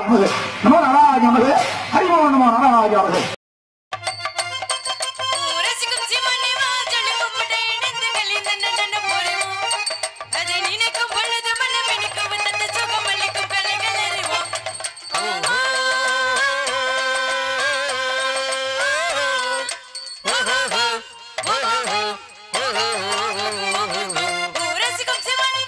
நமது நமோ நாராஜ நமது ஹரிமோ நமோ நாராஜ நமது ரசிக்கும் சிவனே வா ஜன கும்பிட இணைந்து கலிந்தன ஜன போரிவோம் அதை நினைக்கும் பொழுது மனம் இனிக்கும் வந்தது சுகம் அளிக்கும் கலைகள் அறிவோம் ரசிக்கும் சிவனே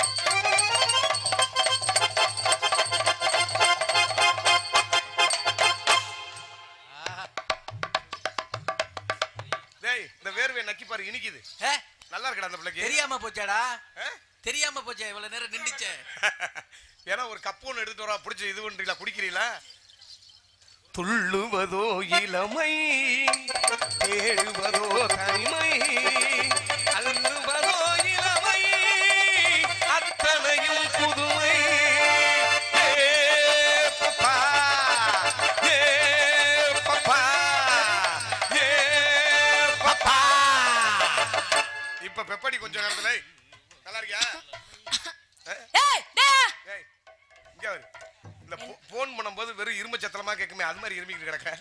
டேய் இந்த வேர்வை நக்கி பாரு இனிக்குது ஏ, நல்லா இருக்கடா அந்த பிள்ளைக்கு தெரியாம போச்சாடா ஆ? தெரியாம போச்சே இவ்வளவு நேரம் நின்றுச்சே ஏன்னா ஒரு கப்பு ஒன்று எடுத்து வரா பிடிச்சி இது பண்றீங்களா குடிக்கிறீங்களா துள்ளுவதோ இளமை தேடுவதோ தனிமை அள்ளுவதோ இளமை அத்தனையும் புதுமை ஏ பப்பா, ஏ பப்பா, ஏ பப்பா. இப்ப பெப்படி கொஞ்சம் நேரத்துல ஏய், நல்லா இருக்கியா ஏய் டேய் ஏய், இங்க வரு. இந்த போ- போன் பண்ணும்போது வெறும் இரும்பு சத்தலமா கேட்குமே அது மாதிரி இருமிக்கிட்டு கிடக்க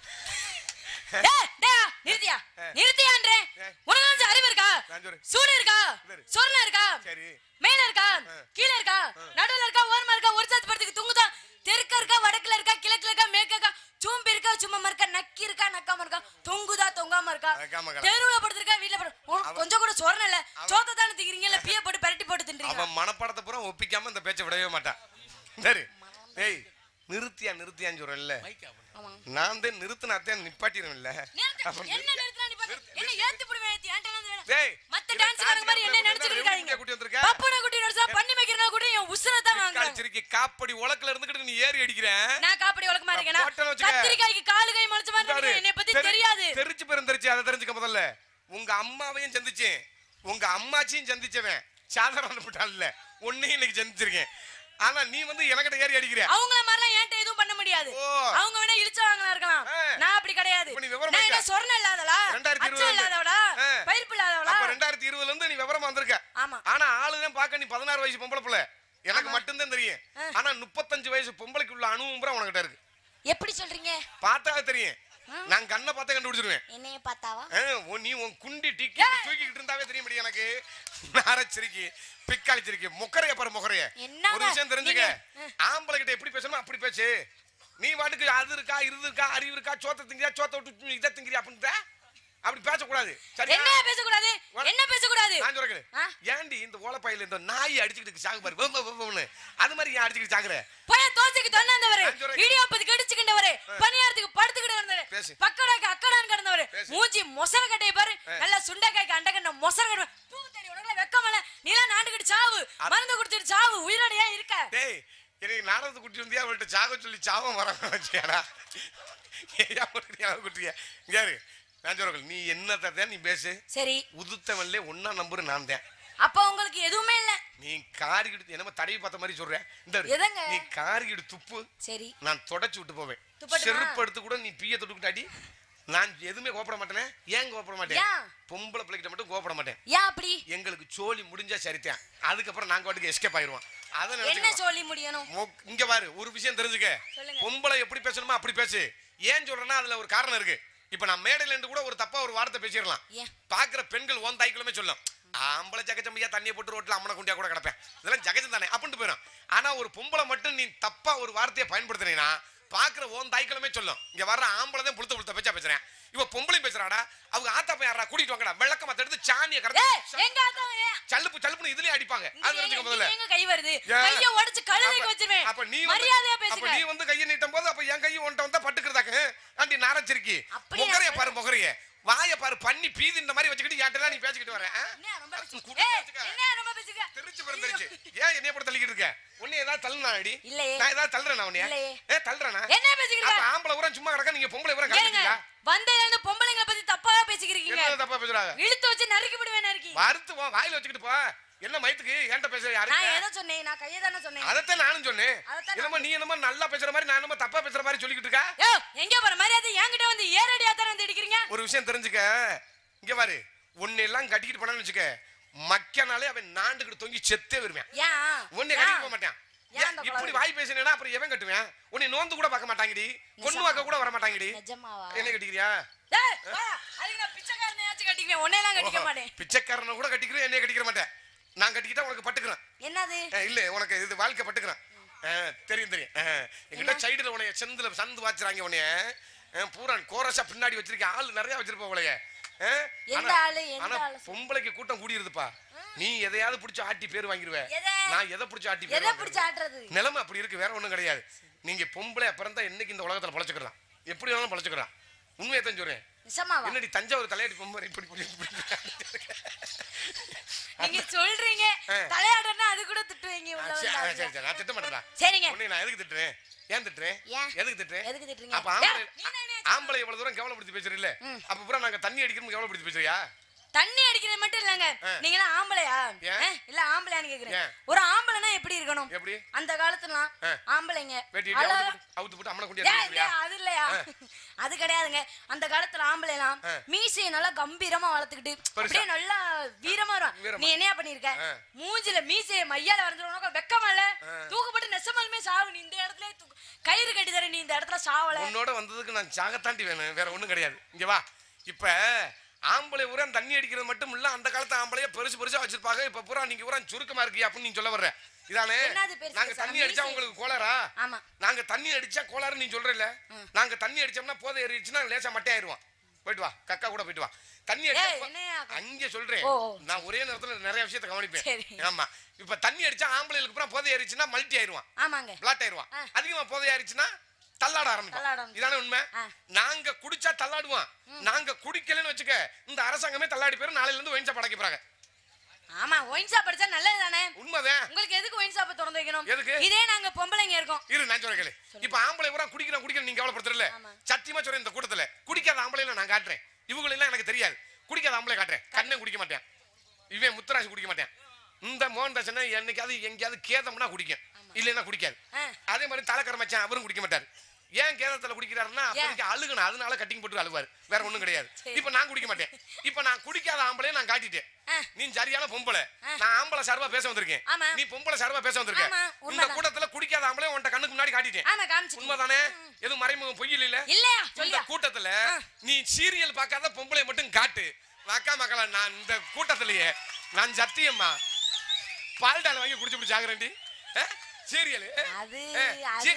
டேய் டேய் நிறுத்தியா நிறுத்தியான்றேன் ஏய். உனக்கு கொஞ்சம் அறிவு இருக்கா நான் சொல்றேன். சூடு இருக்கா சரி. சொர்ணம் இருக்கா சரி மேல இருக்கா ஆ. கீழ இருக்கா நடுவுல இருக்கா ஓரமா இருக்கா ஒரு சாத்து படத்துக்கு தூங்குதா தெற்க இருக்கா வடக்குல இருக்கா கிழக்குல இருக்கா மேற்க இருக்கா சூம்பி இருக்கா சும்மா இருக்கா நக்கி இருக்கா நக்காம இருக்கா தொங்குதா தொங்காம இருக்கா நக்காம இருக்கா. தெருவுல படுத்திருக்கா வீட்ல படு உனக்கு கொஞ்சம் கூட சொரணம் இல்ல சோத்த தானே திக்கிறீங்க இல்ல பிய போட்டு பெரட்டி போட்டு தின்றீங்க அவன் மனப்பாடத்தை பூரா ஒப்பிக்காம இந்த பேச்சை விடவே மாட்டான் சரி ஏய் நிறுத்தியா நிறுத்தியான்னு சொல்றேன்ல நான் தான் நிறுத்தினாத்தேன் நிப்பாட்டிடும் இல்ல நிறுத்து. என்ன நிறுத்தினா நீ பாரு. என்ன ஏத்தி போடுவேன் ஏத்தி என்கிட்ட வந்து வேணாம். டேய், மத்த இவன் டான்ஸ் காரங்க மாதிரி என்ன டான்ஸ் நினைச்சுக்கிட்டு ஆடுறவன் இருக்காங்க குட்டியை கூட்டி வந்திருக்க? பப்புன குட்டி நடிச்சா பண்ணி வைக்கிறனா கூட என் உசுரை தான் வாங்குறாங்க கழிச்சிருக்கி காப்படி உலக்குல இருந்துகிட்டு நீ ஏறி அடிக்கிறேன் நான் காப்படி உலகமா இருக்கேனா போட்டேன்னு வச்சுக்க. கத்திரிக்காய்க்கு காலு கை முளைச்ச மாதிரி பாரு, நினைக்கிறேன். என்னை பத்தி தெரி- தெரியாது தெரிஞ்சு பெருந்தரிச்சு அதை தெரிஞ்சுக்க முதல்ல உங்க அம்மாவையும் சந்திச்சேன் உங்க அம்மாச்சியும் சந்திச்சவன் சாதாரண போட்டான் இல்ல உன்னையும் இன்னைக்கு சந்திச்சிருக்கேன் ஆனா நீ வந்து எனக்கிட்ட ஏறி அடிக்கிற அவங்கள மாதிரிலாம் என்கிட்ட எதுவும் பண்ண முடியாது ஓ. அவங்க வேணா இழிச்சவங்களா இருக்கலாம் ஆ. நான் அப்படி கிடையாது இப்ப நீ விவரம் நான் என்ன வைக்க. சொர்ணம் இல்லாதவளா ரெண்டாயிரத்தி அச்சம் இருபதுல இல்லாதவளா ஆ. பயிர்ப்பு இல்லாதவளா அப்ப ரெண்டாயிரத்தி இருபதுல இருந்து நீ விவரமா வந்திருக்க ஆமா. ஆனா ஆளுதான் பார்க்க நீ பதினாறு வயசு பொம்பளை பிள்ளை எனக்கு மட்டும்தான் தெரியும் ஆ. ஆனா முப்பத்தஞ்சு வயசு பொம்பளைக்கு உள்ள அனுபவம் பூரா உனக்கிட்ட இருக்கு எப்படி சொல்றீங்க பார்த்தாவே தெரியும் நான் கண்ணை பார்த்தா கண்டுபிடிச்சிருவேன் என்னைய பார்த்தாவா ஆ, உன் நீ உன் குண்டி டிக்கி தூக்கிக்கிட்டு இருந்தாவே தெரிய முடியும் எனக்கு நாரச்சிரிக்கி பிக்காளிச்சிரிக்கி முக்கரைய பாரு முக்கரைய என்னங்க ஒரு விஷயம் தெரிஞ்சுக்க நீங்க- ஆம்பளை கிட்ட எப்படி பேசணுமோ அப்படி பேசு நீ வாட்டுக்கு அது இருக்கா இது இருக்கா அறிவு இருக்கா சோத்த திங்கிறியா சோத்த விட்டு இதை திங்கிறியா அப்படின்ற அப்படி பேசக்கூடாது சரியா என்ன பேசக்கூடாது என்ன பேசக்கூடாது நான் சொல்றேன் ஆ? ஏன்டி இந்த ஓலப்பாயில இந்த நாய் அடிச்சுக்கிட்டு சாகு பாரு வம், வம், வம்னு. அது மாதிரி ஏன் அடிச்சுக்கிட்டு சாகுற போய் தோசைக்கு தொண்ணாந்தவரு நான் சொல்றேன். இடியாப்பத்துக்கு அடிச்சுக்கிட்டவரு பணியாரத்துக்கு படுத்துக்கிட்டு கிடந்தவரு பேசு. பக்கடாக்கு அக்கடான்னு கிடந்தவரு பேசு. மூஞ்சி மொசர கட்டையை பாரு நல்லா சுண்டைக்காய்க்கு அண்டகண்ட மொசர கட்டை பூ தெரி உனக்குல வெக்கமல நீலாம் நாண்டுகிட்டு சாவு மருந்து குடிச்சிட்டு சாவு உயிரோட ஏன் இருக்க டேய் எனக்கு நாடகத்தை குட்டி வந்தியா அவள்கிட்ட சாக சொல்லி சாவம் வர வச்சியாடா ஏயா ஞாபகம் குட்டியா யாரு நான் சொல்றேன் நீ என்னத்தை தான் நீ பேசு சரி உதுத்தவன்ல ஒன்னா நம்புற நான் தான் அப்ப உங்களுக்கு எதுவுமே இல்ல நீ காரிக்கிட்டு என்னமோ தடவி பார்த்த மாதிரி சொல்றேன் இந்த இரு. எதங்க? நீ காரிக்கிட்டு துப்பு சரி நான் தொடச்சு விட்டு போவேன் துப்பட்டுமா? செருப்பு எடுத்து கூட நீ பீய தொட்டுக்கிட்டாடி நான் எதுவுமே கோப்பட மாட்டேனே ஏன் கோப்பட மாட்டேன் ஏன்? பொம்பளை பிள்ளைகிட்ட மட்டும் கோப்பட மாட்டேன் ஏன் அப்படி எங்களுக்கு சோலி முடிஞ்சா சரித்தான் அதுக்கப்புறம் நாங்க வாட்டுக்கு எஸ்கேப் ஆயிருவோம் அதை என்ன நினைச்சுக்கோ. சொல்லி முடியணும் மொ- இங்க பாரு ஒரு விஷயம் தெரிஞ்சுக்க சொல்லுங்க. பொம்பளை எப்படி பேசணுமோ அப்படி பேசு ஏன் சொல்றேன்னா அதுல ஒரு காரணம் இருக்கு இப்ப நான் மேடையில இருந்து கூட ஒரு தப்பா ஒரு வார்த்தை பேசிடலாம் ஏன்? பாக்குற பெண்கள் ஓன் தாய்க்குள்ளமே சொல்லும் ஆம்பளை ஜகச்சம்பியா தண்ணியை போட்டு ரோட்ல அம்மனை குண்டியா கூட கிடப்பேன் இதெல்லாம் ஜகஜம் தானே அப்படின்ட்டு போயிடும் ஆனா ஒரு பொம்பளை மட்டும் நீ தப்பா ஒரு வார்த்தையை பயன்படுத்தினீங்கன்னா பாக்குற ஓன் தாய்க்கிழமே சொல்லும் இங்க வர்ற ஆம்பளை தான் புளுத்த புளுத்த பேச்சா பேசுறேன் இவ பொம்பளையும் பேசுறாடா அவங்க ஆத்தா பையன் யாரா கூட்டிட்டு வாங்கடா வெள்ளக்க மத்த எடுத்து சாணியை ஏய் கரெக்ட் எங்க அக்கா ஏன்? சல்லுப்பு சல்லுப்புன்னு இதுலயே அடிப்பாங்க இங்க அது தெரிஞ்சுக்க எங்க- முதல்ல இங்க எங்க கை வருது ஏன்? கைய உடைச்சு கழுதைக்கு அப்ப- வச்சிருவேன் அப்ப நீ வந்து- மரியாதையா அப்ப பேசுங்க நீ வந்து கையை நீட்டும் போது அப்ப என் கையை உன்ட்ட வந்தா பட்டுக்கிறதாக்கு ஆண்டி நாரச்சிருக்கி அப்படி நான் முகரைய சொல்ல- பாரு முகரைய வாய பாரு பண்ணி பீதி இந்த மாதிரி வச்சுக்கிட்டு என்கிட்ட நீ பேசிக்கிட்டு வர ஆ? என்ன ரொம்ப பேசுங்க குடு ஏய், பேசுங்க. என்ன ரொம்ப பேசுங்க தெரிச்சு பிறந்துருச்சு ஏன் என்னைய போட்டு தள்ளிக்கிட்டு இருக்க உன்னை ஏதாவது தள்ளுனா அடி இல்லையே. நான் ஏதாவது தள்ளுறேனா உன்னைய இல்லையே. ஏ தள்ளுறேனா என்ன பேசிக்கிறீங்க? அப்ப ஆம்பளை ஊரா சும்மா கிடக்க நீங்க பொம்பளை ஊரா கேளுங்க கண்டுட்டீங்களா வந்ததுல இருந்து பொம்பளைங்களை பத்தி தப்பாவே பேசிக்கிறீங்க என்ன தப்பா பேசுறாங்க இழுத்து வச்சு நறுக்கி விடுவேன் நறுக்கி வறுத்து போ வாயில வச்சுக்கிட்டு போ என்ன மயத்துக்கு என்கிட்ட பேசுற நான் யாருக்கு எதை சொன்னேன் நான் கையை தானே சொன்னேன் அதைத்தான் நானும் சொன்னேன் அதைத்தான் என்னமோ நீ என்னமோ நல்லா பேசுற மாதிரி நான் என்னமோ தப்பா பேசுற மாதிரி சொல்லிக்கிட்டு இருக்கா யோ எங்க போற மரியாதை என்கிட்ட வந்து ஏரடியா தானே வந்து அடிக்கிறீங்க ஒரு விஷயம் தெரிஞ்சுக்க இங்க பாரு உன்னை எல்லாம் கட்டிக்கிட்டு போனான்னு வச்சுக்க மக்கனாலே அவன் நாண்டுகிட்டு தொங்கி செத்தே வருவேன் ஏன் உன்னை ஏன்? கட்டிட்டு போக மாட்டான் ஏன் ஏன் அந்த இப்படி குழந்தை- வாய் பேசினேன்னா அப்புறம் எவன் கட்டுவேன் உன்னை நோந்து கூட பார்க்க மாட்டாங்கடி பொண்ணு வாக்க கூட வர மாட்டாங்கடி நிஜமாவா என்ன கட்டிக்கிறியா டேய், வாடா. அதுக்கு நான் பிச்சைக்காரனையாச்சும் கட்டிக்குவேன் உன்னையெல்லாம் கட்டிக்க ஓஹோ, மாட்டேன் பிச்சைக்காரனை கூட கட்டிக்கிறேன் என்னைய கட்டிக்கிற மாட்டேன் நான் கட்டிக்கிட்டா உனக்கு பட்டுக்கிறேன் என்னது அஹ் இல்ல உனக்கு இது வாழ்க்கை பட்டுக்கிறேன் அஹ் தெரியும் தெரியும் அஹ் எங்கிட்ட சைடுல உனைய செந்துல சந்து வாச்சுறாங்க உனைய அஹ் பூரா கோரஸா பின்னாடி வச்சிருக்கேன் ஆள் நிறைய வச்சிருப்ப உலைய எந்த ஆளு, எந்த ஆனா ஆளு? பொம்பளைக்கு கூட்டம் கூடியிருதுப்பா நீ எதையாவது பிடிச்சு ஆட்டி பேர் வாங்கிருவ எதை? நான் எதை பிடிச்சு ஆட்டி பேர் எதை பிடிச்சு ஆட்டுறது நிலைமை அப்படி இருக்கு வேற ஒண்ணும் கிடையாது நீங்க பொம்பளை பிறந்தா என்னைக்கு இந்த உலகத்துல பழச்சுக்கலாம் எப்படி வேணாலும் பழச்சுக்கலாம் உண்மையை தான் சொல்றேன் நிஜமாவா என்னடி தஞ்சாவூர் தலையாட்டி பொம்பளை இப்படி இப்படி இப்படி நீங்க சொல்றீங்க ஆ. தலையாடுறா அது கூட திட்டுவீங்க ஆ, உள்ள சரி, வந்து ஆ, அதுல. சரி சரி நான் திட்ட மாட்டேன் சரிங்க உன்னை நான் எதுக்கு திட்டுறேன் ஏன் திட்டுறேன் ஏன்? எதுக்கு திட்டுறேன் எதுக்கு திட்டுறீங்க? அப்ப ஆம்பளை ஏய், நீ தானே ஆம்பளை இவ்வளவு தூரம் கேவலப்படுத்தி பேசுறீல்ல அப்ப பூரா நாங்க தண்ணி அடிக்கணும் கேவலப்படுத்தி பேசுறியா தண்ணி அடிக்கிறது மட்டும் இல்லங்க ஆ. நீங்க எல்லாம் ஆம்பளையா ஏன்? ஆ, இல்ல ஆம்பளையான்னு கேக்குறேன் ஏன்? ஒரு ஆம்பளைனா எப்படி இருக்கணும் எப்படி அந்த காலத்துலாம் ஆ. ஆம்பளைங்க வெட்டி அழகா- அவுத்து போட்டு- அவுத்து போட்டு அம்மனை கொண்டு ஏய், பேசுறியா இல்லையா, அது இல்லையா அது கிடையாதுங்க அந்த காலத்துல ஆம்பளை எல்லாம் ஆ. மீசையை நல்லா கம்பீரமா வளர்த்துக்கிட்டு பெருசா. அப்படியே நல்லா வீரமா வரும் வீரமா. நீ என்னையா பண்ணிருக்க ஆ. மூஞ்சில மீசையை மையால வரைஞ்சிரும் உனக்கு வெக்கமா இல்ல ஆ. தூக்குப்பட்டு நெசமாலுமே சாவு நீ இந்த இடத்துல தூக்கு- கயிறு கட்டி தர நீ இந்த இடத்துல சாவல உன்னோட வந்ததுக்கு நான் சாகத்தாண்டி வேணும் வேற ஒண்ணும் கிடையாது இங்க வா இப்ப ஆம்பளை பூரா தண்ணி அடிக்கிறது மட்டும் இல்ல அந்த காலத்து ஆம்பளைய பெருசு பெருசா வச்சிருப்பாங்க இப்ப பூரா நீங்க பூரா சுருக்கமா இருக்கீங்க அப்படின்னு நீ சொல்ல வர்ற இதானே என்னது பெருசு நாங்க பெருசா? தண்ணி அடிச்சா மீசை. உங்களுக்கு கோளாரா ஆமா நாங்க தண்ணி அடிச்சா கோளாறு நீ சொல்றல நாங்க தண்ணி அடிச்சோம்னா போதை ஏறிடுச்சுன்னா லேசா மட்டையாயிருவோம் போயிட்டு வா கக்கா கூட போயிட்டு வா தண்ணி ஏய், அடிச்சா என்னையா? அங்க சொல்றேன் ஓ, ஓ. நான் ஒரே நேரத்துல நிறைய விஷயத்த சரி. கவனிப்பேன் ஆமா இப்ப தண்ணி அடிச்சா ஆம்பளைகளுக்கு பூரா போதை ஏறிச்சுன்னா மல்டி ஆயிருவான் ஆமாங்க பிளாட் ஆயிருவான் ஆ. அதிகமா போதை ஆயிருச்சுன்னா தள்ளாட தள்ளாட ஆரம்பிப்பான் ஆரம்பிப்பான். இதானே உண்மை ஆ. நாங்க குடிச்சா தள்ளாடுவான் நாங்க குடிக்கலன்னு வச்சுக்க இந்த அரசாங்கமே தள்ளாடி பேர் நாளையில இருந்து ஒயின் ஷாப் அடைக்க போறாங்க ஆமா ஒயின் ஷாப் படிச்சா நல்லது தானே உண்மைதான் உங்களுக்கு எதுக்கு ஒயின் ஷாப் திறந்து வைக்கணும் எதுக்கு? இதே நாங்க பொம்பளைங்க இருக்கோம் இரு நான் சொல்றேன் கேளு இப்ப ஆம்பளை பூரா குடிக்கிறேன் குடிக்கிறேன் நீங்க கவலைப்படுத்துறல ஆமா. சத்தியமா சொல்றேன் இந்த கூட்டத்துல குடிக்காத ஆம்பளைல நான் காட்டுறேன் இவங்களை எல்லாம் எனக்கு தெரியாது குடிக்காத ஆம்பளை காட்டுறேன் கண்ணே குடிக்க மாட்டேன் இவன் முத்தராசி குடிக்க மாட்டேன் இந்த மோகன் தாசன் என்னைக்காவது எங்கேயாவது கேதம்னா குடிக்கும் இல்லைன்னா குடிக்காது ஆ. அதே மாதிரி தலைக்கர மச்சான் அவரும் குடிக்க மாட்டாரு ஏன் கேதத்துல குடிக்கிறாருன்னா அப்போதைக்கு அழுகணும் அதனால கட்டிங் போட்டு அழுவாரு வேற ஒண்ணும் கிடையாது சரி. இப்ப நான் குடிக்க மாட்டேன் இப்ப நான் குடிக்காத ஆம்பளைய நான் காட்டிட்டேன் ஆ. நீ சரியான பொம்பளை நான் ஆம்பளை சார்பா பேச வந்திருக்கேன் ஆமா. நீ பொம்பளை சார்பா பேச வந்திருக்க ஆமா, இந்த உண்மைதான். கூட்டத்துல குடிக்காத ஆம்பளை உன்ட்ட கண்ணுக்கு முன்னாடி காட்டிட்டேன் ஆமா காமிச்சு உண்மைதானே எதுவும் மறைமுகம் பொய் இல்ல இல்லையா இந்த சொல்லியா கூட்டத்துல நீ சீரியல் பார்க்காத பொம்பளை மட்டும் காட்டு அக்கா மக்களா நான் இந்த கூட்டத்திலேயே நான் சத்தியம்மா பால்டால வாங்கி குடிச்சு குடிச்சு ஆகுறேன்டி சீரியல் அது அது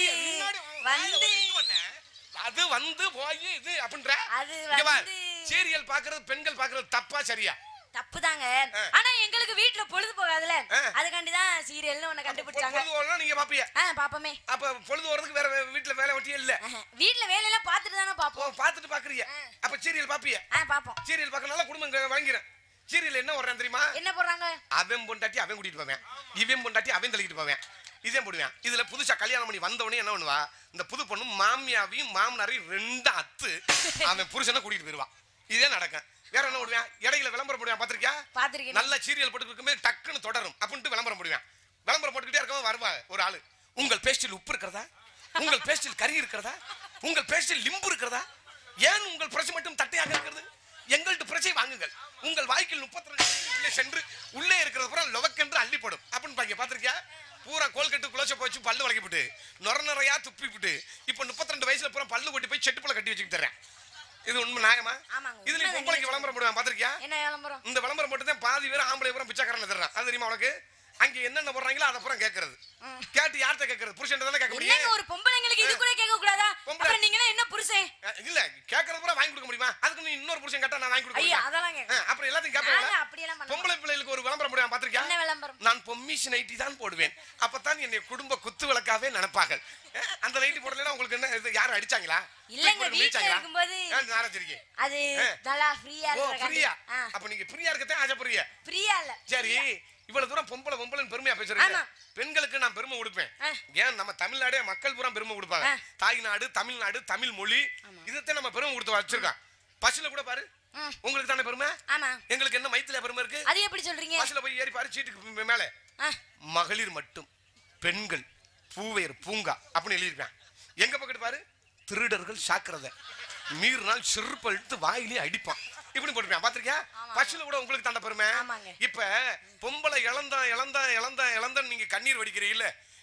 வந்து வந்து அது வந்து போய் இது அப்படின்ற அது இங்க பார், வந்து- சீரியல் பாக்குறது பெண்கள் பாக்குறது தப்பா சரியா தப்புதாங்க ஆ. ஆனா எங்களுக்கு வீட்ல பொழுது போகாதுல ஆ. அதுக்காண்டி தான் சீரியல்னு ஒண்ணு கண்டுபிடிச்சாங்க பொழுது போகலாம் நீங்க பாப்பிய ஆ பாப்போமே அப்ப பொழுது போறதுக்கு வேற வே- வீட்டுல வேலை ஒட்டியே இல்ல ஆஹா. வீட்ல வேலையெல்லாம் பார்த்துட்டு தானே ஓ பாப்போம் பாத்துட்டு பாக்குறீங்க அப்ப சீரியல் பாப்பிய ஆ பாப்போம் சீரியல் பார்க்கறனால குடும்பம் இங்க வாங்கிறேன் சீரியல் என்ன வர்றேன் தெரியுமா என்ன போடுறாங்க அவன் பொண்டாட்டி அவன் கூட்டிட்டு போவேன் இவன் பொண்டாட்டி அவன் தள்ளிட்டு போவேன் இதே போடுவேன் இதுல புதுசா கல்யாணம் பண்ணி வந்தவனே என்ன பண்ணுவா இந்த புது பொண்ணு மாமியாவையும் மாமனாரையும் ரெண்டா அத்து அவன் புருஷனை கூட்டிட்டு போயிருவான் இதே நடக்கும் வேற என்ன போடுவேன் இடையில விளம்பரம் போடுவேன் பாத்திருக்கியா பாத்திருக்கேன் நல்ல சீரியல் போட்டு இருக்கும்போது டக்குன்னு தொடரும் அப்படின்ட்டு விளம்பரம் போடுவேன் விளம்பரம் போட்டுக்கிட்டே இருக்கவன் வருவா ஒரு ஆளு உங்கள் பேஸ்டில் உப்பு இருக்கிறதா உங்கள் பேஸ்டில் கறி இருக்கிறதா உங்கள் பேஸ்டில் லிம்பு இருக்கிறதா ஏன் உங்கள் பிரச்சனை மட்டும் தட்டையாக இருக்கிறது எங்கள்ட்ட பிரச்சனை வாங்குங்கள் உங்கள் வாய்க்கில் முப்பத்தி ரெண்டு உள்ளே சென்று உள்ளே இருக்கிறது பூரா லொவக்கென்று அள்ளிப்படும் அப்படின்னு பாங்க பாத்திருக்கியா பூரா கோல்கட்டு குளோச்ச போச்சு பல்லு வளைக்கப்பட்டு நொர நொறையா துப்பி விட்டு இப்போ முப்பத்தி ரெண்டு வயசுல பூரா பல்லு கொட்டி போய் செட்டுப்புல கட்டி வச்சுக்கிட்டு தர்றேன் இது உண்மை நியாயமா ஆமாங்க, இதுல உண்மைதான் பொம்பளைக்கு நீங்க விளம்பரம் போடுவேன் பாத்திருக்கியா என்ன விளம்பரம் இந்த விளம்பரம் மட்டும் தான் பாதி பேர் ஆம்பளை பூரா பிச்சைக்காரன் தர்றான் அது தெரியுமா உனக்கு அங்க என்னென்ன போடுறாங்களோ அதை பூரா கேட்கறது கேட்டு யார்கிட்ட கேட்கறது புருஷன் தானே கேட்க முடியும் என்னங்க ஒரு பொம்பளைங்களுக்கு இது கூட கேட்க கூடாதா பொம்பளை- அப்புறம் நீங்க என்ன புருஷன் அஹ் இல்ல கேட்கறது பூரா வாங்கி கொடுக்க முடியுமா அதுக்கு நீ இன்னொரு புருஷன் கேட்டா நான் வாங்கி கொடுக்க ஐயா முடியுமா? அதெல்லாம் கேட்க அஹ் அப்புறம் எல்லாத்தையும் நாங்க கேட்பேன் அப்படியெல்லாம் பண்ண பொம்பளை பிள்ளைகளுக்கு ஒரு விளம்பரம் போடுவேன் பாத்திருக்கியா என்ன விளம்பரம் நான் பொம்மிஷ் நைட்டி தான் போடுவேன் அப்பதான் என்னை குடும்ப குத்து விளக்காவே நினைப்பார்கள் அஹ் அந்த நைட்டி போடலைன்னா உங்களுக்கு என்ன இது யாரும் அடிச்சாங்களா இல்லைங்க, தூக்கி போட்டு வீட்ல மிதிச்சாங்களா? இருக்கும்போது- ஏன் நாரச்சிருக்கீங்க அது ஆ. நல்லா ஃப்ரீயா ஓ இருக்கிற ஃப்ரீயா ஆ அப்ப நீங்க ஃப்ரீயா இருக்கத்தான் ஆசைப்படுறீங்க ஃப்ரீயா இல்ல சரி இவ்வளவு தூரம் பொம்பளை பொம்பளைன்னு பெருமையா பேசுறீங்க ஆமா. பெண்களுக்கு நான் பெருமை கொடுப்பேன் ஆ. ஏன் நம்ம தமிழ்நாடே மக்கள் பூரா பெருமை கொடுப்பாங்க ஆ. தாய்நாடு தமிழ்நாடு தமிழ் மொழி இதைத்தான் நம்ம பெருமை கொடுத்து வச்சிருக்கோம் பஸ்ல கூட பாரு ம். உங்களுக்கு தானே பெருமை ஆமா எங்களுக்கு என்ன மைத்தில பெருமை இருக்கு அது எப்படி சொல்றீங்க பஸ்ல போய் ஏறி பாரு சீட்டுக்கு மே- மேல ஆ, மகளிர் மட்டும் பெண்கள் பூவையர் பூங்கா அப்படின்னு எழுதியிருப்பேன் எங்க பக்கத்து பாரு திருடர்கள் சாக்கிறத மீறினால் செருப்பு எடுத்து வாயிலே அடிப்பான் இப்படி போட்டுருப்பேன் பாத்திருக்கியா பஸ்ல கூட உங்களுக்கு தாண்ட பெருமை ஆமாங்க. இப்ப பொம்பளை இழந்தா இழந்தா இழந்தா இழந்தா நீங்க கண்ணீர் வடிக்கிறீல்ல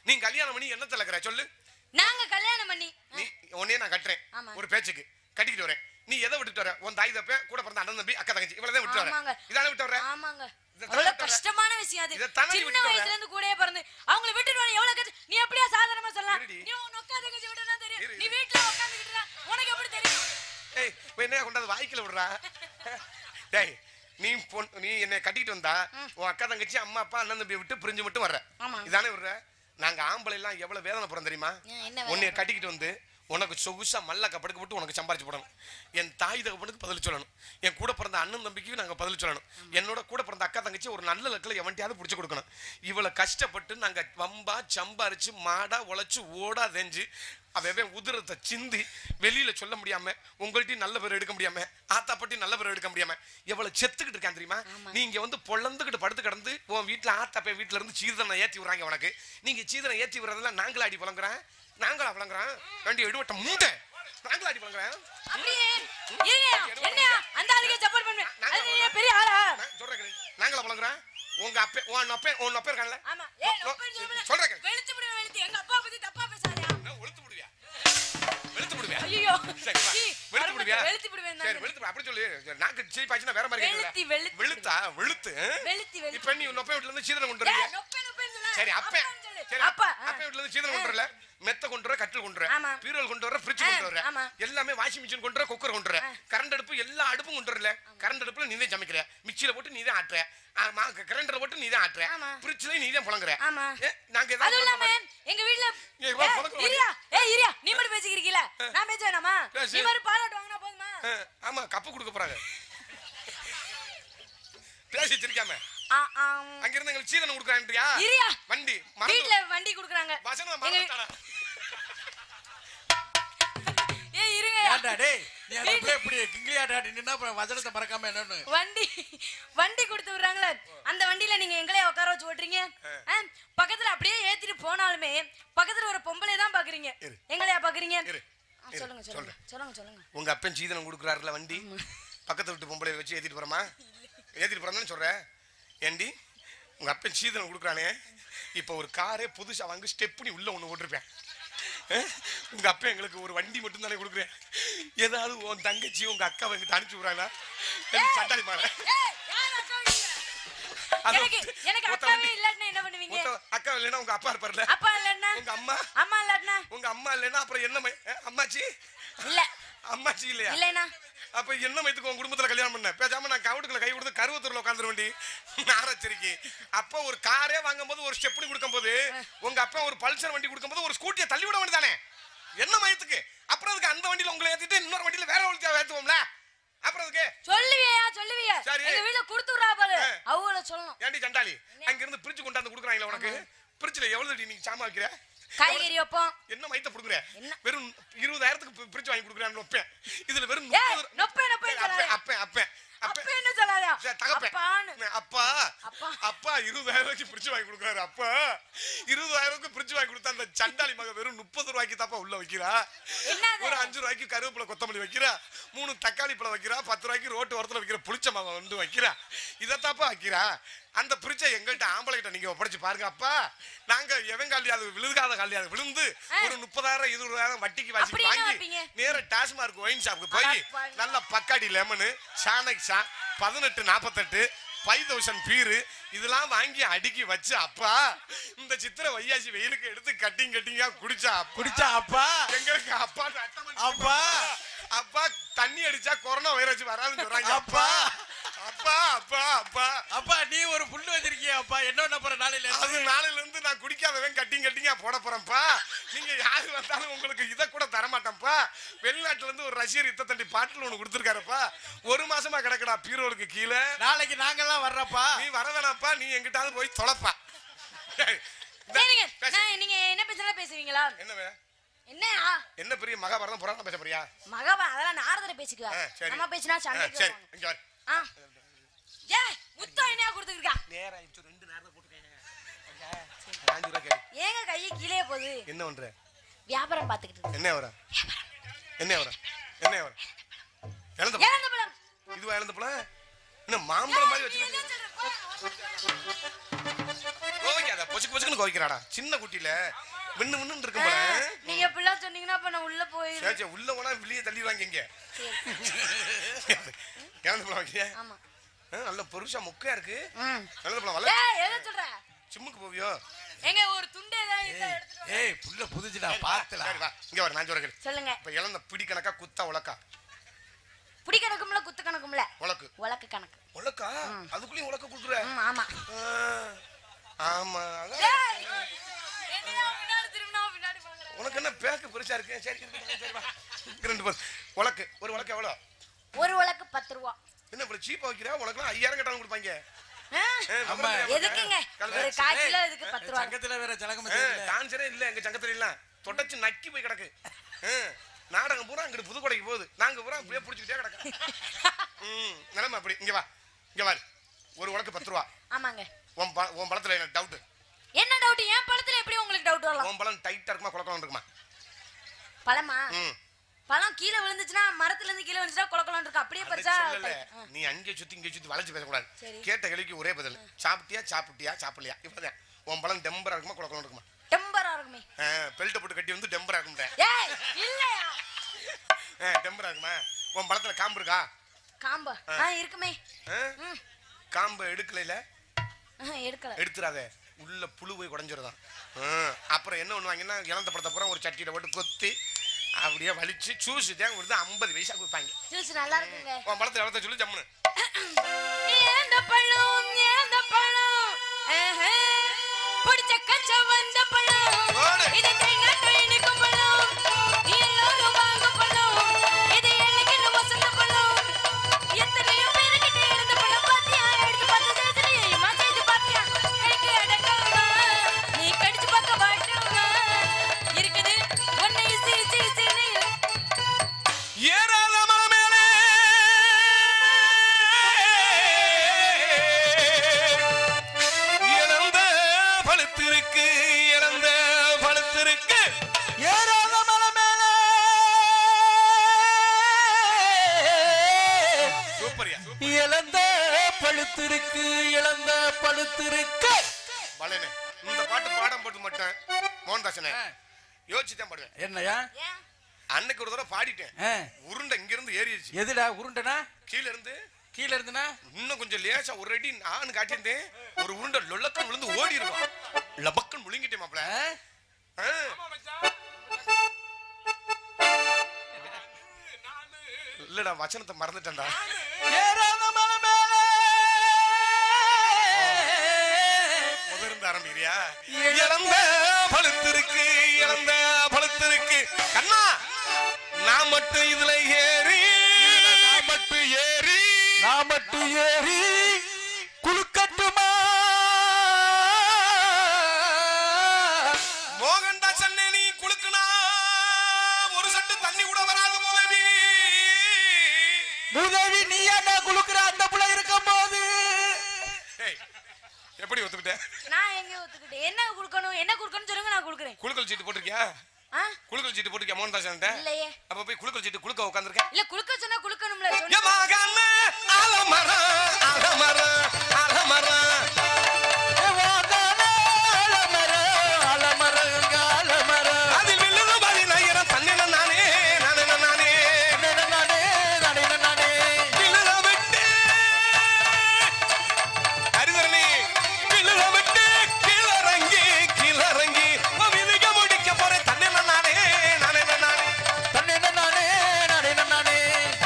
நீ கல்யாணம் பண்ணி என்ன தலைக்கிற சொல்லு நாங்க கல்யாணம் பண்ணி நீ உன்னையே நான் கட்டுறேன் ஆமா. ஒரு பேச்சுக்கு கட்டிக்கிட்டு வரேன் நீ எதை விட்டுட்டு வர உன் தாய் தப்ப கூட பிறந்த அண்ணன் தம்பி அக்கா தங்கச்சி இவ்வளவுதான் விட்டு ஆமாங்க. வர இதான விட்டு வர ஆமாங்க இதை அவ்வளவு தாண்டி கஷ்டமான விஷயம் அது இதை தாண்டி சின்ன விட்டுட்டு வர. வயசுல இருந்து கூடயே பிறந்து அவங்கள விட்டுட்டு வர எவ்வளவு கஷ்டம் நீ எப்படியா சாதாரணமா சொல்லலாம் இருடி. நீ உன் அக்கா தங்கச்சி விட்டுனா தெரியும் இரு, நீ இரு. வீட்டுல உட்காந்துக்கிட்டு உனக்கு எப்படி தெரியும் ஏய் இப்ப என்ன கொண்டாந்து வாய்க்கில விடுறா டேய் நீ பொன் நீ என்னை கட்டிட்டு வந்தா உன் அக்கா தங்கச்சி அம்மா அப்பா அண்ணன் தம்பி விட்டு பிரிஞ்சு மட்டும் வர்ற ஆமா. இதானே விடுற நாங்க ஆம்பளை எல்லாம் எவ்வளவு வேதனை போறோம் தெரியுமா ஏன், என்ன உன்னைய கட்டிக்கிட்டு வந்து உனக்கு சொகுசா மல்லக்க படுக்க போட்டு உனக்கு சம்பாரிச்சு போடணும் என் தாய் தகப்பனுக்கு பதில் சொல்லணும் என் கூட பிறந்த அண்ணன் தம்பிக்கு நாங்க பதில் சொல்லணும் என்னோட கூட பிறந்த அக்கா தங்கச்சி ஒரு நல்ல லக்கில் எவன்ட்டையாவது பிடிச்சு கொடுக்கணும் இவளை கஷ்டப்பட்டு நாங்க வம்பா சம்பாரிச்சு மாடா உழைச்சு ஓடா தெஞ்சு அவன் உதிரத்தை சிந்தி வெளியில சொல்ல முடியாம உங்கள்ட்டையும் நல்ல பேர் எடுக்க முடியாம ஆத்தா பட்டி நல்ல பேர் எடுக்க முடியாம எவ்வளவு செத்துக்கிட்டு இருக்கான் தெரியுமா நீங்க வந்து பொழந்துக்கிட்டு படுத்து கிடந்து உன் வீட்டுல ஆத்தா பையன் வீட்டுல இருந்து சீதனை ஏத்தி விடுறாங்க உனக்கு நீங்க சீதனை ஏத்தி விடுறதெல்லாம் நாங்களா அடி புலங்குறேன் நாங்களா புலங்குறோம் வேண்டிய எடுவட்ட மூட்டை நாங்களா அடி புலங்குறேன் அப்படியே இருங்க என்னையா அந்த ஆளுக்கே சப்போர்ட் பண்ணுவேன் நாங்க அது நீ பெரிய ஆளா நான் சொல்றேன் கேளு. நாங்களா புலங்குறோம் உங்க அப்பே உன் அப்பே உன் அப்பே இருக்கான்ல ஆமா ஏய் நொப்பேன்னு சொல்லுங்க சொல்றேன் கேளு. வெளுத்து விடுவேன் வெளுத்து எங்க அப்பா பத்தி தப்பா பேசாதயா நான் வெளுத்து விடுவியா வெளுத்து விடுவியா ஐயோ சரி, வா. சீ, வெளுத்து வரமாட்டேன். விடுவியா வெளுத்து விடுவேன் சரி நான். வெளுத்து விடு. அப்படி சொல்லு சரி, நாக்கு சிரிப்பாச்சுன்னா வேற மாதிரி வெளுத்தி, கேட்கல வெளுத்தி. வெளுத்தா வெளுத்து ஆ? வெளுத்தி, வெளுத்தி. இப்ப நீ உன் அப்பா வீட்டுல இருந்து சீதனம் கொண்டு ஏய், வரீங்க நொப்பே, நொப்பேன்னு சொல்லாத. சரி அப்பே அப்பான்னு சொல்லு. சரி அப்பா அப்பா ஆ. வீட்டுல இருந்து சீதனம் கொண்டு வரல மெத்த கொண்டு வர கட்டில் கொண்டு வர ஆமா. பீரோல் கொண்டு வர ஃப்ரிட்ஜ் ஆ, கொண்டு வர ஆமா. எல்லாமே வாஷிங் மிஷின் கொண்டு வர குக்கர் கொண்டு வர கரண்ட் அடுப்பு எல்லா அடுப்பும் கொண்டு வரல கரண்ட் அடுப்புல நீ தான் சமைக்கிற மிக்சியில போட்டு நீ தான் ஆட்டுற ஆமா கரண்ட்ல போட்டு நீ தான் ஆட்டுற ஆமா. ஃப்ரிட்ஜ்ல நீ தான் புலங்குற ஆமா. ஏ, நாங்க அதுவும் ஏதாவது இல்லாம எங்க வீட்ல ஏய், வா, ஏய், பழக்கம் இரியா ஏய் இரியா நீ மட்டும் பேசிக்கிறீங்கள நான் பேச வேணாமா பேசு. நீ மாதிரி பாலாட்டு வாங்கினா போதுமா ஆ, ஆமா கப்பு கொடுக்க போறாங்க பேசி வச்சிருக்காம ஆ, ஆ, அங்க இருந்து எங்களுக்கு சீதனம் கொடுக்குறான்றியா இரியா வண்டி மறந்து வீட்ல வண்டி குடுக்குறாங்க வசனம் எங்க வீ- மறந்துட்டானா ஏய் இருங்க ஏன்டா டேய் நீ அந்த பிள்ளை இப்படி கிங்கிலியாடா நின்னா அப்புறம் வசனத்தை மறக்காம என்னன்னு வண்டி வண்டி கொடுத்து விடுறாங்களே அந்த வண்டியில நீங்க எங்களே உட்கார வச்சு ஓட்டுறீங்க ஆ, பக்கத்துல அப்படியே ஏத்திட்டு போனாலுமே பக்கத்துல ஒரு பொம்பளை தான் பாக்குறீங்க இரு. எங்களையா பாக்குறீங்க இரு. ஆ, இரு, சொல்லுங்க சொல்லுங்க சொல்றேன். சொல்லுங்க சொல்லுங்க உங்க அப்பன் சீதனம் கொடுக்குறாருல வண்டி பக்கத்து வீட்டு பொம்பளை வச்சு ஏத்திட்டு போறமா ஏத்திட்டு போறேன்னு சொல்றேன் ஏண்டி உங்க அப்பன் சீதனம் கொடுக்குறானே இப்போ ஒரு காரே புதுசா வாங்கி ஸ்டெப்னி உள்ள ஒண்ணு போட்டிருப்பேன் அஹ்? உங்க அப்பா எங்களுக்கு ஒரு வண்டி மட்டும் தானே கொடுக்குறேன் ஏதாவது உன் தங்கச்சி உங்க அக்கா எங்கிட்ட அனுப்பிச்சு விடுறாங்களா சண்டாளி மாற ஏய், யார் அக்கா வீட்ல? அது எனக்கு எனக்கு மொத்த அக்காவே வண்டி. இல்லாட்டினா என்ன பண்ணுவீங்க மொத்தம் அக்கா இல்லைன்னா உங்க அப்பா இருப்பார்ல அப்பா இல்லன்னா உங்க அம்மா அம்மா இல்லாட்டினா உங்க அம்மா இல்லைன்னா அப்புறம் என்ன மை- அஹ், அம்மாச்சி இல்ல அம்மாச்சி இல்லையா இல்லைனா அப்ப என்ன மைத்துக்கு உன் குடும்பத்துல கல்யாணம் பண்ண பேசாம நான் கவுட்டுக்குள்ள கை கொடுத்து கருவத்தூர்ல உட்காந்துரு வேண்டி நாரச்சரிக்கை அப்ப ஒரு காரே வாங்கும் போது ஒரு ஸ்டெப்னி கொடுக்கும் போது உங்க அப்பா ஒரு பல்சர் வண்டி கொடுக்கும் போது ஒரு ஸ்கூட்டியை தள்ளி விட வேண்டியதானே என்ன மயத்துக்கு அப்புறம் அதுக்கு அந்த வண்டியில உங்களை ஏத்திட்டு இன்னொரு வண்டியில வேற ஒருத்தியா ஏத்துவோம்ல அப்புறம் அதுக்கு சொல்லுவியா சொல்லுவியா சரி. எங்க வீட்ல கொடுத்து விடுறா பாரு ஆ. அவங்கள சொல்லணும் ஏண்டி சண்டாளி அங்க இருந்து பிரிட்ஜ் கொண்டாந்து கொடுக்குறாங்களா உனக்கு பிரிட்ஜ்ல எவ்வளவு அடி நீங்க சாமா வைக்கிற காய்கறி வைப்போம் என்ன மைத்த கொடுக்குற என்ன? வெறும் இருபதாயிரத்துக்கு பிரிட்ஜ் வாங்கி கொடுக்குறான்னு வைப்பேன் இதுல வெறும் ஏய், முப்பது நொப்பே, நொப்பேன்னு சொல்லாத. அப்பேன் அப்பேன் அப்ப அப்பேன் என்ன சொல்லாதயா சரி, தகப்பேன். அப்பான்னு அப்பா அப்பா. அப்பா இருபதாயிரம் ரூபாய்க்கு பிரிட்ஜ் வாங்கி கொடுக்குறாரு அப்பா இருபதாயிரம் ரூபாய்க்கு பிரிட்ஜ் வாங்கி கொடுத்தா அந்த சண்டாளி மக வெறும் முப்பது ரூபாய்க்கு தாப்பா உள்ள வைக்கிறா என்னது? ஒரு அஞ்சு ரூபாய்க்கு கருவேப்பிலை கொத்தமல்லி வைக்கிறா மூணு தக்காளி பழம் வைக்கிறா பத்து ரூபாய்க்கு ரோட்டு ஓரத்துல வைக்கிற புளிச்ச மாவை வந்து வைக்கிறா இதைத்தாப்பா வைக்கிறா அந்த பிரிட்ஜை எங்கள்கிட்ட ஆம்பளை கிட்ட நீங்க ஒப்படைச்சு பாருங்க அப்பா நாங்க எவன் காலியாது விழுகாத காலியாது விழுந்து ஒரு முப்பதாயிரம் இருபதாயிரம் வட்டிக்கு வாசி அப்படி என்ன வாங்கி வைப்பீங்க? நேர டாஸ்மார்க் ஒயின் ஷாப்புக்கு போய் அடப்பாவி. நல்ல பக்காடி லெமனு சானக்ஸா பதினெட்டு நாற்பத்தெட்டு ஃபைவ் தௌசண்ட் பீரு இதெல்லாம் வாங்கி அடுக்கி வச்சு அப்பா இந்த சித்திர வையாசி வெயிலுக்கு எடுத்து கட்டிங் கட்டிங்கா குடிச்சா அப்பா குடிச்சா அப்பா எங்களுக்கு அப்பா அட்டை அப்பா. அப்பா தண்ணி அடிச்சா கொரோனா வைரஸ் வராதுன்னு சொல்றாங்க அப்பா அப்பா அப்பா அப்பா அப்பா நீ ஒரு புல்லு வச்சிருக்கிய அப்பா என்ன பண்ண போற நாளையில அது இருந்து? நாளையில இருந்து நான் குடிக்காதவன் கட்டிங் கட்டிங்கா போட போறேன்ப்பா நீங்க யாரு வந்தாலும் உங்களுக்கு இதை கூட தர மாட்டேன்ப்பா வெளிநாட்டுல இருந்து ஒரு ரஷ்யர் யுத்த தண்டி பாட்டில் ஒண்ணு கொடுத்துருக்காருப்பா ஒரு மாசமா கிடக்குடா பீரோலுக்கு கீழே நாளைக்கு நாங்கெல்லாம் வர்றப்பா நீ வர வேணாப்பா நீ எங்கிட்டாவது போய் தொலைப்பா இந்த- சரிங்க பேசு. நான் நீங்க என்ன பேசுறதா பேசுவீங்களா என்னவே என்ன என்ன பெரிய மகாபாரதம் புராணம் பேச போறியா மகவா அதெல்லாம் நாரதரை பேசிக்குவா ஆ, சரி. நம்ம பேசினா ஆ, சண்டைக்கு சரி வருவாங்க. இங்க வர ஆ ஏய் முத்தம் என்னையா கொடுத்துருக்கா நேரா ஆயிடுச்சு ரெண்டு நேரம் போட்டுக்கேன் அஞ்சு ரூபா கேளு. ஏங்க கையை கீழே போகுது என்ன பண்ற வியாபாரம் பார்த்துக்கிட்டு இருக்கு. என்ன வர என்ன வர என்ன வர இழந்த பழம். இழந்த பழம் இதுவா இழந்த பழம் என்ன மாம்பழம் மாதிரி நீ வச்சு என்ன சொல்ற? போ. கோவிங்க கோவிக்காத பொசுக்கு பொசுக்குன்னு கோவிக்கிறாடா சின்ன குட்டியில விண்ணு விண்ணு இருக்கும் போல நீங்க எப்படிலாம் சொன்னீங்கன்னா அப்ப நான் உள்ள போயிரு சரி, சரி, உள்ள போனா வெளியே தள்ளிடுவாங்க இங்க இறந்து போல வைக்கிறியா ஆமா ஆ, நல்ல பொருஷா முக்கையா இருக்கு ம் நல்லது போல வல்ல ஏய் எதை சொல்ற சிம்முக்கு போவியோ எங்க ஒரு துண்டு ஏதாவது இருந்தா எடுத்துட்டு வா. ஏய் புள்ள புதுச்சுடா பாத்துல சரி வா இங்க வர நான் சொல்றேன் சொல்லுங்க இப்ப இழந்த பிடி கணக்கா குத்தா உலக்கா புடி கணக்கும்ல குத்து கணக்கும்ல உலக்கு உலக்கு கணக்கு உலக்கா அதுக்குள்ளயும் உலக்க குடுக்குற ம் ஆமா ஆ, ஆமா அதான். ஏய், என்னையா பின்னாடி திரும்பினா பின்னாடி பாக்குற உனக்கு என்ன பேக்கு பெருசா இருக்கு சரி இருக்கட்டும், சரி வா ரெண்டு பேர் உலக்கு ஒரு உலக்கு எவ்வளோ ஒரு உலக்கு பத்து ரூபா என்ன இப்ப சீப்பா வைக்கிற உனக்குலாம் ஐயாயிரம் கட்டாலும் கொடுப்பாங்க ஆ? ஏ, ஆமா. விவரம் தெரியாம எதுக்குங்க கல்லு. ஒரு கால் கிலோ ஏய், இதுக்கு பத்து ரூபா சங்கத்துல வேற சலகம் ஏ, டான்ஸரே இல்ல எங்க சங்கத்துல இல்ல தொடச்சு நக்கி போய் கிடக்கு ஏ, நாடகம் பூரா அங்கிட்டு புதுக்கோடைக்கு போகுது நாங்க பூரா அப்படியே பிடிச்சிக்கிட்டே கிடக்கு ம் நிலைமை அப்படி இங்க வா இங்க வா ஒரு உலக்கு பத்து ரூபா ஆமாங்க உன் ப- உன் பழத்துல என்ன டவுட் என்ன டவுட் என் பழத்துல எப்படி உங்களுக்கு டவுட் வரலாம் உன் பழம் டைட்டா இருக்குமா குழக்கம் இருக்குமா பழமா ம் பழம் கீழே விழுந்துச்சுன்னா மரத்துல இருந்து கீழே விழுந்துச்சுன்னா கொலக்கொலன்னு இருக்கும் அப்படியே அதை பறிச்சா சொல்லல ஆ. நீ அங்கே சுத்தி இங்கே சுத்தி வளைச்சு பேசக்கூடாது சரி. கேட்ட கேள்விக்கு ஒரே பதில் சாப்பிட்டியா சாப்பிட்டியா சாப்பிடலையா இப்பதான் உன் பழம் டெம்பரா இருக்குமா குழக்கம் இருக்குமா டெம்பரா இருக்குமே பெல்ட்டை போட்டு கட்டி வந்து டெம்பரா இருக்கும்டா ஏய் இல்லையா டெம்பரா இருக்குமா உன் பழத்துல காம்பு இருக்கா காம்பு ஆ இருக்குமே ஆ? ம் காம்பு எடுக்கல ஆ, எடுக்கல எடுத்துறாத உள்ள புழு போய் குடஞ்சிருதான் அப்புறம் என்ன பண்ணுவாங்கன்னா இழந்த படத்தை பூரா ஒரு சட்டியில போட்டு கொத்தி அப்படியே வலிச்சு சூஸ் தேங்க கொடுத்து ஐம்பது பைசா கொடுப்பாங்க ஜூஸ் நல்லா இருக்குங்க உன் பழத்தை எவ்வளோ சொல்லி ஜம்முன்னு ஏந்த பழம் ஏந்த பழம் ஆஹா. பிடிச்ச கச்ச வந்த பழம் ஓடு. இது தேங்காய் இனிக்கும் பழம் எல்லாரும் வாங்க பழம் இது எள்ளுக்கின்னு வசந்த பழம் எத்தனையோ பேருக்கிட்ட இருந்த பழம் பாத்தியா எடுத்து பார்த்து தெரியுமா செய்து பாத்தியா கைக்கு அடக்காம நீ கடிச்சு பார்க்க மாட்டோமா இருக்குது ஒன்னு இசி இசி இசின்னு ஏறாத மலை மேலே இழந்த பழுத்திருக்கு இழந்த பழுத்திருக்கு ஏறாத மலை மேல சூப்பரியா இழந்த பழுத்திருக்கு இழந்த பழுத்திருக்கு பலனே இந்த பாட்டு பாடம் போட்டு மாட்டேன் மோகன்தாசனே யோசிச்சு தான் பாடுவேன் என்னையா ஏன் அன்னைக்கு ஒரு தடவை பாடிட்டேன் ஆ, உருண்டை இங்க இருந்து ஏறிடுச்சு எதுடா உருண்டனா கீழ இருந்து கீழ இருந்துனா இன்னும் கொஞ்சம் லேசா ஒரு அடி நான் காட்டியிருந்தேன் ஒரு உருண்டை லொல்லக்கன் விழுந்து ஓடி இருக்கும் லபக்கன் முழுங்கிட்டேன் மாப்ள ஆ? இல்லடா வச்சனத்தை மறந்துட்டேன்டா ஏறாத மலை மேல முதல்ல இருந்து ஆரம்பிக்கிறியா இழந்த பழுத்திருக்கு இழந்த பழுத்திருக்கு கண்ணா நான் மட்டும் இதுல ஏறி நான் மட்டும் ஏறி நான் மட்டும் ஏறி குலுக்கட்டுமா மோகன்தாசன் நீ குளுக்குனா ஒரு சட்டு தண்ணி கூட வராது முதவி உதவி நீ என்ன குலுக்குற அந்த புள்ள இருக்கும் போது ஏய், எப்படி ஒத்துக்கிட்ட நான் எங்க ஒத்துக்கிட்டேன் என்ன கொடுக்கணும் என்ன கொடுக்கணும் சொல்லுங்க நான் கொடுக்குறேன் குளுக்கல் சீட்டு போட்டிருக்கியா ஆ குளுக்கல் சீட்டு போட்டிருக்கியா மோகன்தாசன் இல்லையே அப்ப போய் குளுக்கல் சீட்டு குளுக்க உட்காந்துருக்க இல்ல குடுக்க சொன்னா குடுக்கணும்ல சொன்னா மகன் அலமரம் அலமரம் அலமரம் அலமரம் அலமரம் அலமரம் அதில் விழுது பதினாயிரம் தன்னின நானே நானே நானே நானே நானே நானே விழுத விட்டு அரிதரணி விழுத விட்டு கீழறங்கி கீழறங்கி விதிக்க முடிக்க போறேன் தன்னின நானே நானே நானே தன்னே நானே நானே நானே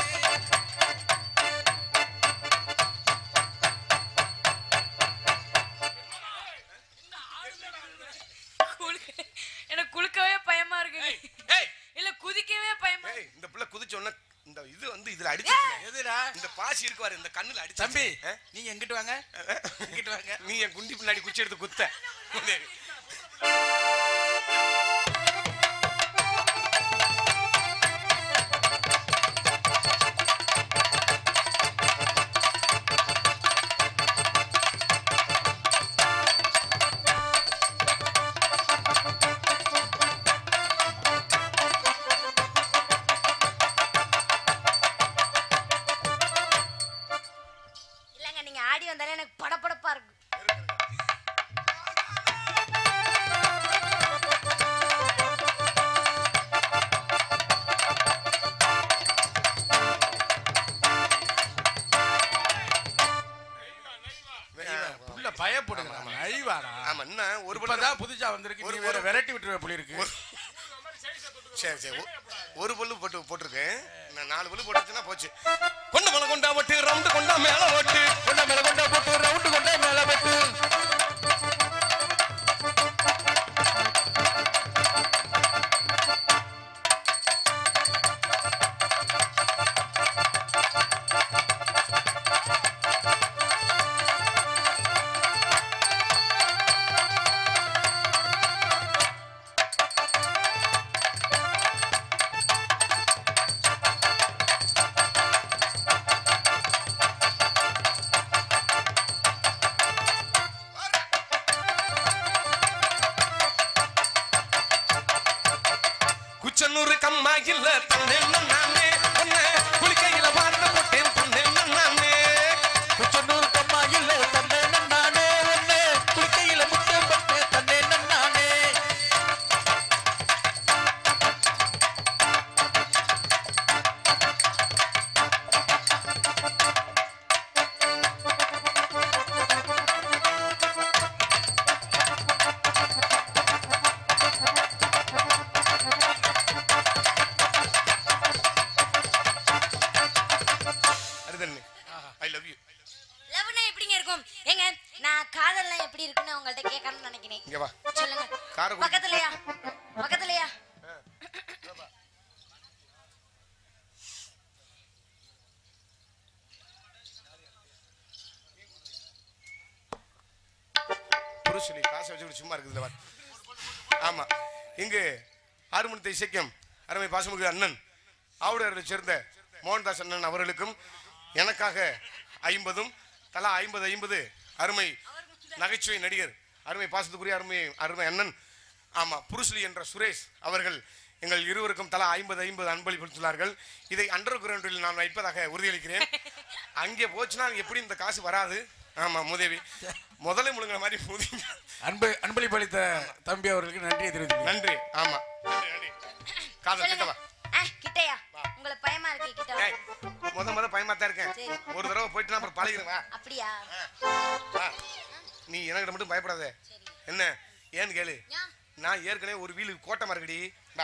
குளுக்க- எனக்கு குளுக்கவே பயமா இருக்கு ஏய் இல்ல குதிக்கவே பயமா ஏய் இந்த பிள்ளை குதிச்ச உடனே இந்த இது வந்து இதுல அடிச்சு எதுடா இந்த பாசி இருக்கு பாரு இந்த கண்ணுல அடிச்சு தம்பி நீங்க எங்கிட்டு வாங்க எங்கிட்டு வாங்க நீ என் குண்டி பின்னாடி குச்சி எடுத்து குத்த இல்லங்க நீங்க ஆடி வந்தாலே எனக்கு படபடப்பா இருக்கு சரி சரி ஒ- ஒரு பல்லு போட்டு போட்டிருக்கேன் நான் நாலு பல்லு போட்டுச்சுன்னா போச்சு கொண்ட மேல கொண்டா ஓட்டு ரவுண்டு கொண்டா மேல ஓட்டு கொண்டா மேல கொண்டா போட்டு ரவுண்டு கொண்டா மேல போட்டு குச்சனூர் கம்மா இல்ல தன்னென்ன நானே உன்னை குளிக்கையில பார்த்து போட்டேன் தன்னென்ன நானே குச்சனூர் கம்மா இல்ல தன்னே நானே ஒண்ணே குளிக்கையில முத்தம் பட்டு தன்னே நானே அருதண்ணே ஐ லவ் யூ லவ்னா எப்படிங்க இருக்கும் ஏங்க நான் காதல்லாம் எப்படி இருக்குன்னு உங்கள்ட்ட கேட்கணும்னு நினைக்கிறேன் இங்க வா சொல்லுங்க காரை கொடு. பக்கத்துலயா பக்கத்துலயா புருஷலி காசை வச்சுக்கிட்டு சும்மா இருக்குது வா ஆமா இங்கு ஆறுமணத்தை இசைக்கும் அருமை பாசமிகு அண்ணன் ஆவுடையரை சேர்ந்த மோகன்தாஸ் அண்ணன் அவர்களுக்கும் எனக்காக ஐம்பதும் தலா ஐம்பது ஐம்பது அருமை நகைச்சுவை நடிகர் அருமை பாசத்துக்குரிய அருமை அருமை அண்ணன் ஆமா புருஸ்லி என்ற சுரேஷ் அவர்கள் எங்கள் இருவருக்கும் தலா ஐம்பது ஐம்பது அன்பளித்துள்ளார்கள் இதை அண்டர் கிரவுண்டில் நான் வைப்பதாக உறுதியளிக்கிறேன் அங்கே போச்சுன்னா எப்படி இந்த காசு வராது ஆமா முதவி முதல்ல முழுங்கிற மாதிரி முதிங்க அன்பு அன்பளிப்பு அளித்த தம்பி அவர்களுக்கு நன்றியை தெரிவித்துள்ளேன் நன்றி ஆமா நன்றி நன்றி காதல் சொல்லுங்க கிட்ட வா ஆ கிட்டயா உங்களுக்கு பயமா இருக்கு கிட்ட வா. ஏய், முத முத பயமா தான் இருக்கேன் சரி. ஒரு தடவை போயிட்டு நான் அப்புறம் பழகிறேன் வா அப்படியா வா. நீ எனக்கு மட்டும் பயப்படாத சரி என்ன ஏன்னு கேளு ஏன்? நான் ஏற்கனவே ஒரு வீலு கோட்டை மரக்கடி வா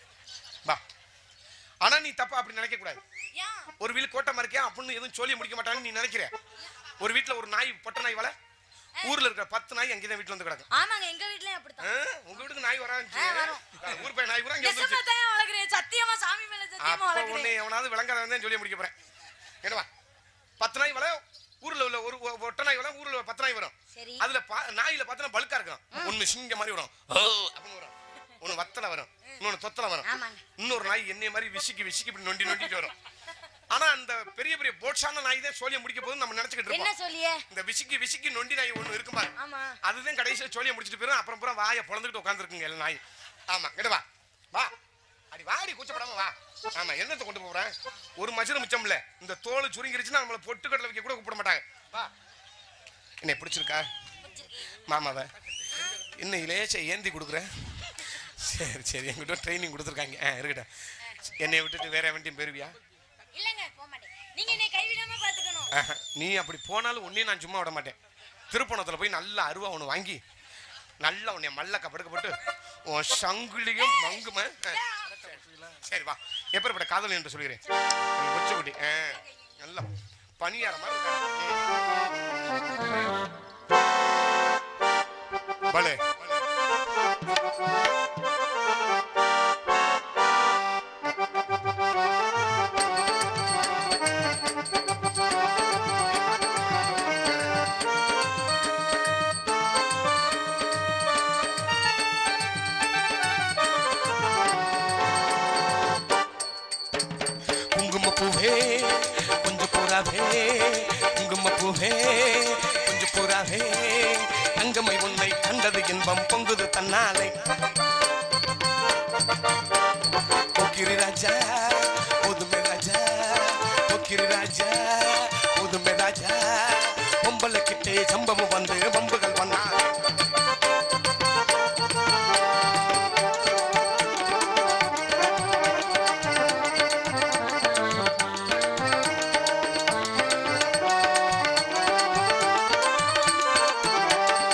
வா ஆனா நீ தப்பா அப்படி நினைக்க கூடாது ஏன்? ஒரு வீல் கோட்டை மறைக்கேன் அப்படின்னு எதுவும் சொல்லி முடிக்க மாட்டாங்கன்னு நீ நினைக்கிற ஒரு வீட்ல ஒரு நாய் பொட்டை நாய் வள ஊர்ல இருக்கிற பத்து நாய் அங்கேதான் வீட்டுல வந்து கிடக்கும் ஆமாங்க எங்க வீட்லயும் அப்படித்தான் ஆ, உங்க வீட்டுக்கு நாய் வராச்சு ஆ, வரும். ஊர் பையன் நாய் கூட அங்க நெசமா வந்துருச்சு தான் வளர்க்குறேன் சத்தியமா சாமி மேல சத்தியமா அப்ப உன்னை வளர்க்குறேன் எவனாவது விளங்காதவன் சொல்லி முடிக்க போறேன் என்னவா பத்து நாய் வள ஊர்ல உள்ள ஒரு ஒ- ஒட்டை நாய் வள ஊர்ல பத்து நாய் வரும் சரி அதுல பா- நாயில பார்த்தா பல்கா இருக்கும் ஒண்ணு சிங்க மாதிரி வரும் ஓ அப்படின்னு வரும் ஒண்ணு வத்தல வரும் இன்னொன்னு தொத்தல வரும் ஆமாங்க இன்னொரு நாய் என்னைய மாதிரி விசிக்கி விசிக்கி இப்படி நொண்டி நொண்டிட்டு வரும் ஆனா அந்த பெரிய பெரிய போட்ஸான நாய் தான் சோழிய முடிக்க போதும் நம்ம நினைச்சுக்கிட்டு என்ன இருப்போம் சொல்லியே இந்த விசிக்கி விசிக்கி நொண்டி நாய் ஒண்ணு இருக்கும் பாரு ஆமா அதுதான் கடைசியில சோழிய முடிச்சிட்டு போயிரும் அப்புறம் பூரா வாயை பொழந்துக்கிட்டு உட்காந்துருக்குங்க எல்லாம் நாய் ஆமா கிட்ட வா வா அடி வாடி கூச்சப்படாம வா ஆமா என்னத்தை கொண்டு போறேன் ஒரு மச்சரு மிச்சம் இல்ல இந்த தோல் சுருங்கிருச்சுன்னா நம்மள பொட்டுக்கடல வைக்க கூட கூப்பிட மாட்டாங்க வா என்னை பிடிச்சிருக்கா மாமாவை என்ன இலேச்ச ஏந்தி கொடுக்குறேன் சரி சரி என்கிட்ட ட்ரைனிங் கொடுத்துருக்காங்க ஆ இருக்கட்டும் என்னை விட்டுட்டு வேற வண்டியும் போயிருவியா இல்லங்க போக மாட்டேன் நீங்க என்னை கைவிடாம பாத்துக்கணும் ஆஹா, நீ அப்படி போனாலும் உன்னையும் நான் சும்மா விட மாட்டேன் திருப்பணத்துல போய் நல்ல அருவா ஒன்று வாங்கி நல்லா உன்னை மல்லக்க படுக்கப்பட்டு உன் சங்குலியும் மங்கும ஆ, சரி வா எப்படிப்பட்ட காதல் என்று சொல்கிறேன் கொச்சக்குட்டி ஆ, நல்லா பனியார மாதிரி இருக்கா. ம். பலே குங்குமப்பூவே கொஞ்சம் புறாவே குங்குமப்பூவே கொஞ்சம் புறாவே தங்கமை உன்னை கண்டது இன்பம் பொங்குது தன்னாலே போக்கிரி ராஜா புதுமை ராஜா போக்கிரி ராஜா புதுமை ராஜா பொம்பளை கிட்டே சம்பவம் வந்து வம்புகள் பண்ணாலே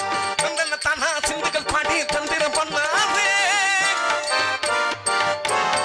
தந்தன தானா சிந்துகள் பாடி தந்திரம் பண்ணாதே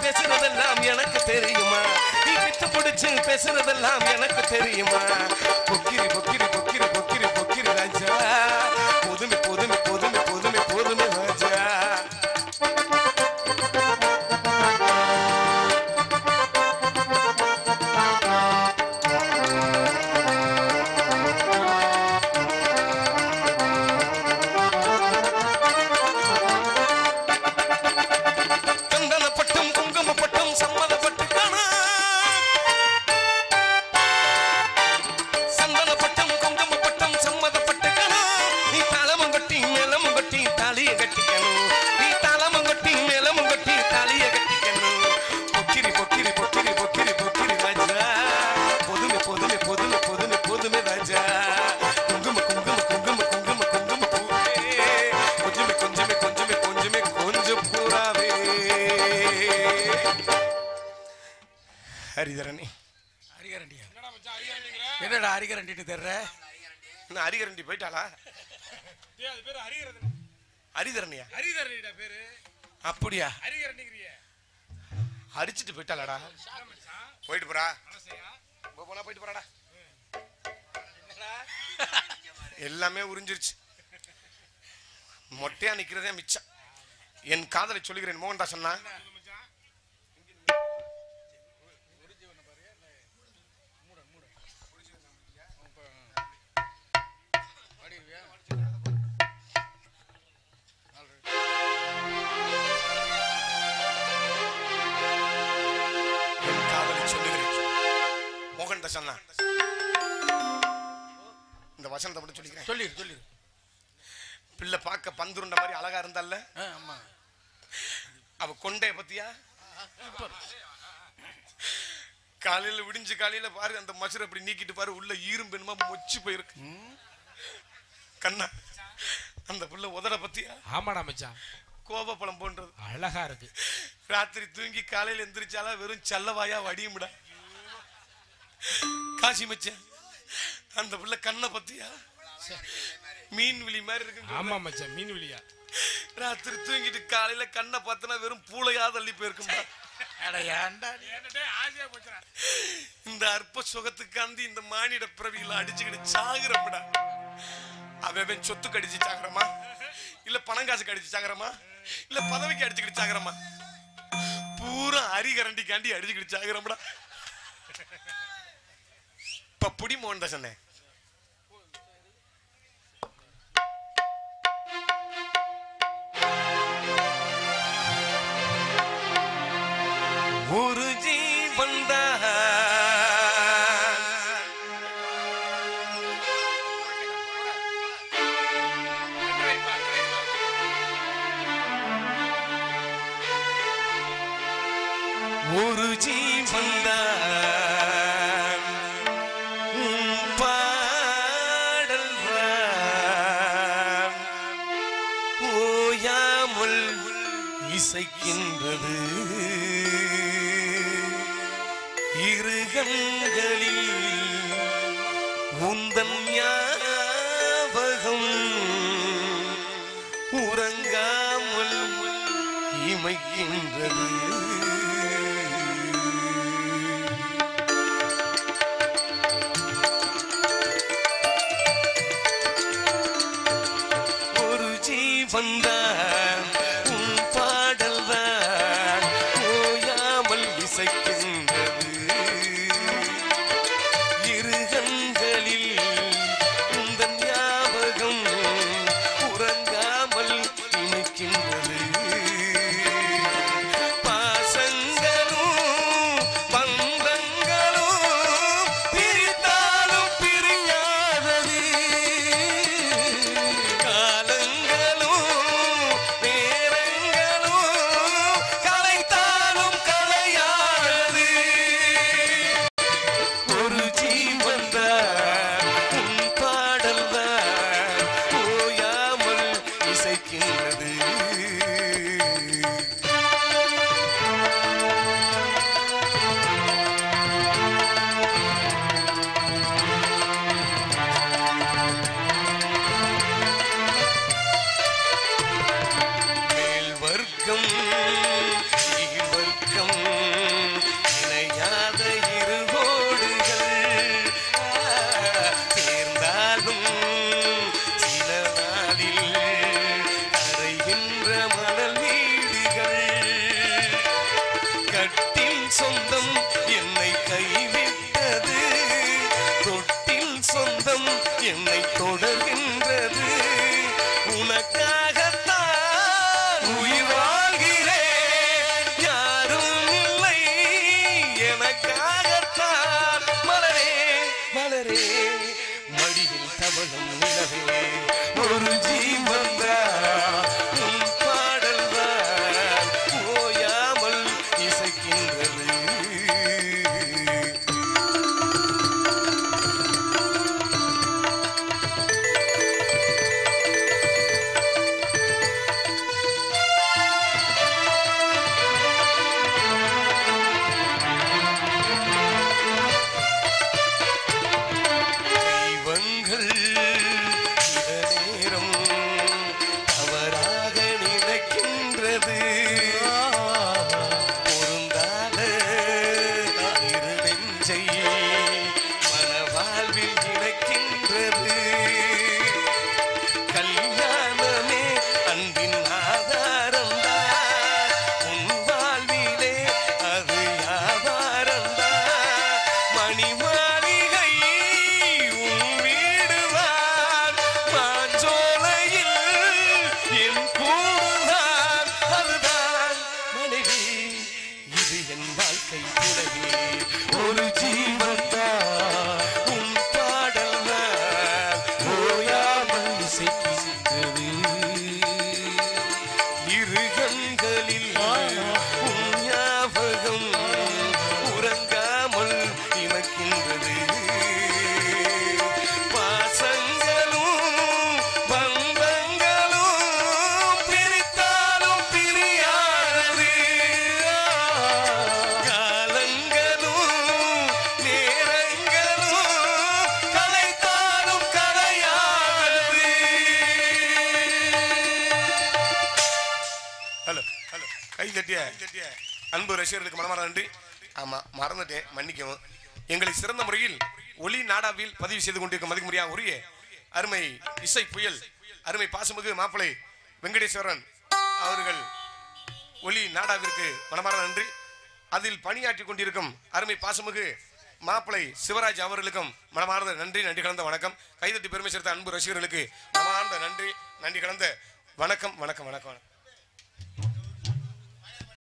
பேசுறதெல்லாம் எனக்கு தெரியுமா நீ பித்து பிடிச்சு பேசுறதெல்லாம் எனக்கு தெரியுமா பொக்கிரி பொக்கிரி பொக்கிரி பொக்கிரி பொக்கிரி ராஜா பொதுமை பொதுமை பொதுமை பொதுமை பொதுமை ராஜா சந்தனப்பட்டும் குங்குமப்பட்டும் சம்மதப்பட்டு காணா சந்தனப்பட்டும் குங்குமப்பட்டும் சம்மதப்பட்டு காணா நீ தாளமும் கட்டி மேளமும் கட்டி தாலிய கட்டிக்கணும் நீ தாளமும் கட்டி மேளமும் கட்டி தாலிய கட்டிக்கணும் பொக்கிரி பொக்கிரி பொக்கிரி பொக்கிரி பொக்கிரி ராஜா பொதுமை பொதுமை பொதுமை பொதுமை பொதுமை ராஜா குங்கும குங்கும குங்கும குங்கும குங்கும பூவே கொஞ்சமே கொஞ்சமே கொஞ்சமே கொஞ்சமே கொஞ்சம் பூராவே ஹரிதரணி அரிகரண்டியா என்னடா அரிகரண்டிட்டு தர்ற என்ன ஹரிகரண்டி போயிட்டாளா ஹரிதரணியா ஹரிதரனிடா பேரு அப்படியா ஹரிகரண்டிங்கிறிய அடிச்சிட்டு போயிட்டாளாடா போயிட்டு போறா போ, போனா போயிட்டு போறாடா எல்லாமே உறிஞ்சிருச்சு மொட்டையா நிக்கிறதே மிச்சம் என் காதலை சொல்லுகிறேன் மோகன்தாஸ் சொன்னா என் காதலை சொல்லுகிறேன் மோகன்தாஸ் சொன்னா இந்த வசனத்தை மட்டும் சொல்லிக்கிறேன் சொல்லிரு சொல்லிரு பிள்ளை பார்க்க பந்துருண்ட மாதிரி அழகா இருந்தால ஆ, ஆமா அவ கொண்டைய பத்தியா காலையில விடிஞ்சு காலையில பாரு அந்த மசுரை அப்படி நீக்கிட்டு பாரு உள்ள ஈரும் பெண்மா மொச்சு போயிருக்கு கண்ணா அந்த புள்ள உதட பத்தியா ஆமாடா மச்சான் கோபப்பழம் போன்றது அழகா இருக்கு ராத்திரி தூங்கி காலையில எந்திரிச்சாலா வெறும் செல்லவாயா வடியும்டா காசி மச்சான் அந்த புள்ள கண்ணை பத்தியா மீன் விழி மாதிரி இருக்கு ஆமா மச்சான் மீன் விழியா ராத்திரி தூங்கிட்டு காலையில கண்ணை பார்த்தனா வெறும் பூளையா தள்ளி போயிருக்கும்டா அட ஏன்டா நீ? ஆசையா போச்சுடா இந்த அற்ப சுகத்துக்காண்டி இந்த மானிட பிறவிகளை அடிச்சுக்கிட்டு சாகுறோம்டா அவன் சொத்துக்கு அடிச்சு சாகுறமா இல்ல பணம் காசுக்கு அடிச்சு சாகுறமா இல்ல பதவிக்கு அடிச்சுக்கிட்டு சாகுறமா பூரா அரிகரண்டிக்காண்டி அடிச்சுக்கிட்டு சாகுறோம்டா இப்ப புடி மோகன் தான் சொன்னேன் ஒரு ஜீவன் ஒரு ஜீவன் பாடல் ஓயாமல் இசைக்கின்றது இருகங்களில் உந்தன் ஞாபகம் உறங்காமல் இமைக்கின்றது ஒரு ஜீவன்தான் உன் பாடல்தான் ஓயாமல் இசைக்கின்றது இருகண்களில் உந்தன் ஞாபகம் உறங்காமல் இனிக்கின்றது பாசங்களும் பந்தங்களும் பிரித்தாலும் பிரியாதது காலங்களும் நேரங்களும் கலைத்தாலும் கலையாதது சொந்தம் என்னை கைவிட்டது தொட்டில் சொந்தம் என்னை தொடர்கின்றது உனக்காகத்தான் உயிர் வாழ்கிறேன் யாரும் இல்லை எனக்காகத்தான் மலரே மலரே மடியில் தவழும் நிலவே ஒரு ஜீவன் உன் பாடல் ஓயாமல் இசைக்கின்றது தெய்வங்கள் சில நேரம் தவறாக நினைக்கின்றது பொருந்தாத இரு நெஞ்சை மனவாழ்வில் இணைக்கின்றது கல்யாணமே அன்பின் ஆதாரம் உன் வாழ்விலே அது வியாபாரம் மணி மாளிகை உன் வீடுதான் மாஞ்சோலையில் என் கூடுதான் அதுதான் மனைவி இது என் வாழ்க்கை துணைவி ஒரு ஜீவன் உன் பாடல் ஓயாமல் இசைக்கின்றது இரு கண்களில் உன் ஞாபகம் உறங்காமல் இமக்கின்றது பாசங்களும் பந்தங்களும் பிரித்தாலும் பிரியாதது காலங்களும் நேரங்களும் கலைத்தாலும் கலையாதது ஹலோ ஹலோ கை தட்டிய அன்பு ரசிகர்களுக்கு மனமார நன்றி ஆமா மறந்துட்டேன் மன்னிக்கவும் எங்களை சிறந்த முறையில் ஒளி நாடாவில் பதிவு செய்து கொண்டிருக்கும் மதிமுறையா உரிய அருமை இசை புயல் அருமை பாசமிகு மாப்பிளை வெங்கடேஸ்வரன் அவர்கள் ஒளி நாடாவிற்கு மனமார நன்றி அதில் பணியாற்றி கொண்டிருக்கும் அருமை பாசமிகு மாப்பிளை சிவராஜ் அவர்களுக்கும் மனமார்ந்த நன்றி நன்றி கலந்த வணக்கம் கைதட்டி பெருமை சேர்த்த அன்பு ரசிகர்களுக்கு மனமார்ந்த நன்றி நன்றி கலந்த வணக்கம் வணக்கம் வணக்கம் வணக்கம்